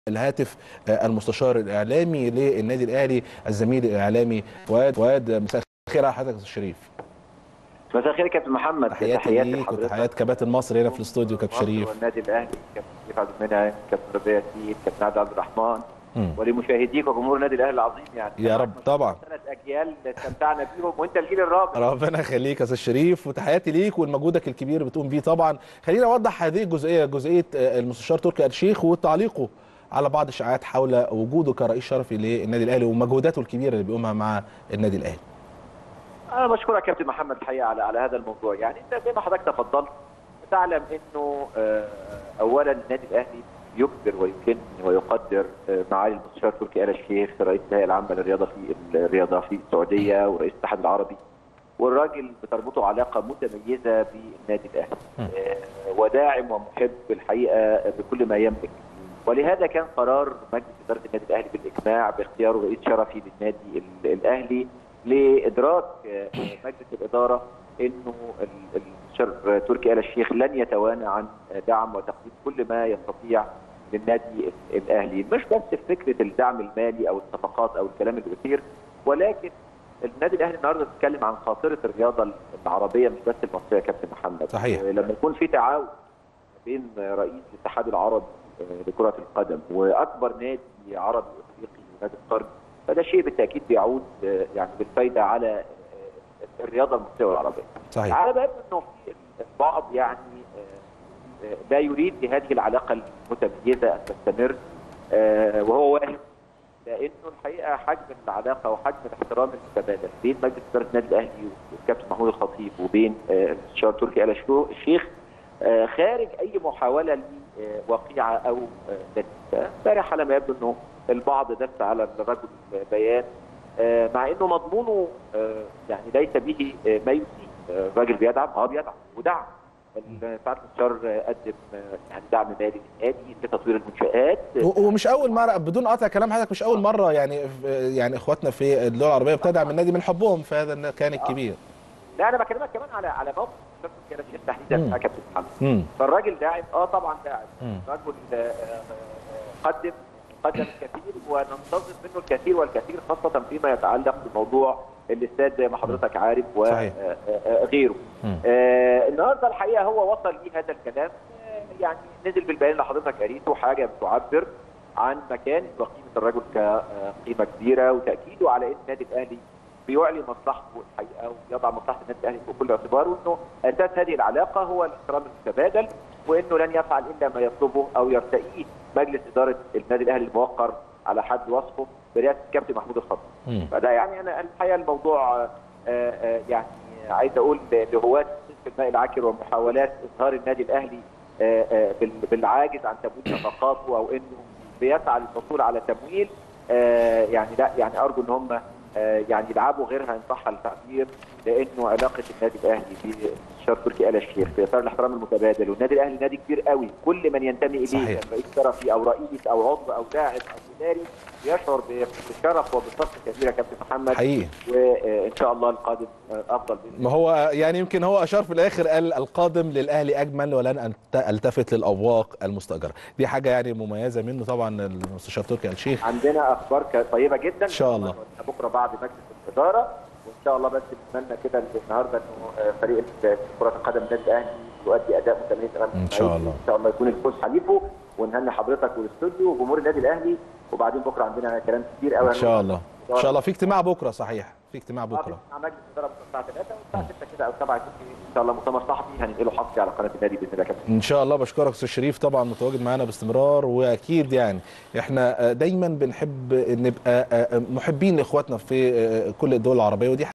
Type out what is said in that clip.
الهاتف المستشار الاعلامي للنادي الاهلي الزميل الاعلامي فؤاد فؤاد مساء الخير على حضرتك الشريف مساء الخير يا كابتن محمد تحياتي ليك وتحيات كباتن مصر هنا في الاستوديو كابتن شريف والنادي الاهلي كابتن شريف عبد المنعم كابتن ربيع سيد كابتن عبد الرحمن ولمشاهديك وجمهور النادي الاهلي العظيم يعني يا رب طبعا ثلاث اجيال استمتعنا بيهم وانت الجيل الرابع ربنا يخليك يا استاذ شريف وتحياتي ليك ولمجهودك الكبير بتقوم بيه طبعا خلينا اوضح هذه الجزئيه جزئيه المستشار تركي آل الشيخ وتعليقه على بعض الشائعات حول وجوده كرئيس شرفي للنادي الاهلي ومجهوداته الكبيره اللي بيقومها مع النادي الاهلي. انا بشكرك كابتن محمد الحقيقه على على هذا الموضوع يعني انت زي ما حضرتك تفضلت تعلم انه اولا النادي الاهلي يكبر ويكن ويقدر معالي المستشار تركي آل الشيخ رئيس الهيئه العامه للرياضه في الرياضه في السعوديه ورئيس الاتحاد العربي والراجل بتربطه علاقه متميزه بالنادي الاهلي وداعم ومحب الحقيقه بكل ما يملك ولهذا كان قرار مجلس اداره النادي الاهلي بالاجماع باختياره رئيس شرفي للنادي الاهلي لادراك مجلس الاداره انه المستشار تركي آل الشيخ لن يتوانى عن دعم وتقديم كل ما يستطيع للنادي الاهلي مش بس في فكره الدعم المالي او الصفقات او الكلام اللي بيصير ولكن النادي الاهلي النهارده بيتكلم عن خاطره الرياضه العربيه مش بس المصريه يا كابتن محمد صحيح لما يكون في تعاون بين رئيس الاتحاد العربي لكرة القدم وأكبر نادي عربي أفريقي نادي القرن فده شيء بالتأكيد بيعود يعني بالفايدة على الرياضة المصرية والعربية. صحيح. على بال أنه في البعض يعني لا يريد لهذه العلاقة المتميزة أن تستمر وهو واهم لأنه الحقيقة حجم العلاقة وحجم الاحترام المتبادل بين مجلس إدارة النادي الأهلي والكابتن محمود الخطيب وبين المستشار تركي آل الشيخ خارج اي محاوله لوقيعه او نتيجه امبارح على ما يبدو انه البعض دس على الرجل بيان مع انه مضمونه يعني ليس به ما يسيء الراجل بيدعم اه بيدعم ودعم ساعات المستشار قدم يعني دعم مالي للنادي لتطوير المنشات ومش اول مره بدون قطع كلام حضرتك مش اول مره يعني يعني اخواتنا في الدول العربيه بتدعم النادي من حبهم في هذا المكان الكبير لا انا بكلمك كمان على على موقف كده الشيخ تحديدا يا كابتن محمد فالراجل داعم اه طبعا داعم رجل قدم قدم الكثير وننتظر منه الكثير والكثير خاصه فيما يتعلق بموضوع الاستاد زي ما حضرتك عارف وغيره آه النهارده الحقيقه هو وصل لي هذا الكلام آه يعني نزل بالبيان اللي حضرتك قريته حاجه بتعبر عن مكانه وقيمه الرجل كقيمه كبيره وتاكيده على ان النادي الاهلي بيعلي مصلحته الحقيقه ويضع مصلحه النادي الاهلي في كل اعتبار وانه اساس هذه العلاقه هو الاحترام المتبادل وانه لن يفعل الا ما يطلبه او يرتئيه مجلس اداره النادي الاهلي الموقر على حد وصفه برئاسه الكابتن محمود الخطيب. فده يعني انا الحقيقه الموضوع آآ آآ يعني عايز اقول لهواة الماء العكر ومحاولات اظهار النادي الاهلي آآ بالعاجز عن تمويل نفقاته او انه بيسعى للحصول على تمويل يعني لا يعني ارجو ان هم يعني يلعبوا غيرها ان صح التعبير لانه علاقه النادي الاهلي بالشرط تركي آل الشيخ في اطار الاحترام المتبادل والنادي الاهلي نادي كبير قوي كل من ينتمي اليه رئيس شرفي او رئيس او عضو او لاعب او اداري يشعر بالشرف وبالفخر كبير يا كابتن محمد حقيقي وان شاء الله القادم افضل ما هو يعني يمكن هو اشار في الاخر قال القادم للاهلي اجمل ولن التفت للابواق المستاجره دي حاجه يعني مميزه منه طبعا المستشار تركي آل الشيخ عندنا اخبار طيبه جدا ان شاء الله بكره بعد مجلس الاداره وان شاء الله بس نتمنى كده النهارده انه فريق كره القدم النادي الاهلي يؤدي اداء متميز امام ان شاء الله ان شاء الله يكون الفوز حليفه ونهني حضرتك والاستوديو وجمهور النادي الاهلي وبعدين بكره عندنا كلام كتير قوي ان شاء الله ان شاء الله في اجتماع بكره صحيح في اجتماع بكره مع مجلس الاداره الساعه 3 والساعه 6 كده او 7 ان شاء الله مؤتمر صحفي هننقله حصري على قناه النادي باذن الله كابتن ان شاء الله بشكرك استاذ شريف طبعا متواجد معانا باستمرار واكيد يعني احنا دايما بنحب نبقى محبين لاخواتنا في كل الدول العربيه ودي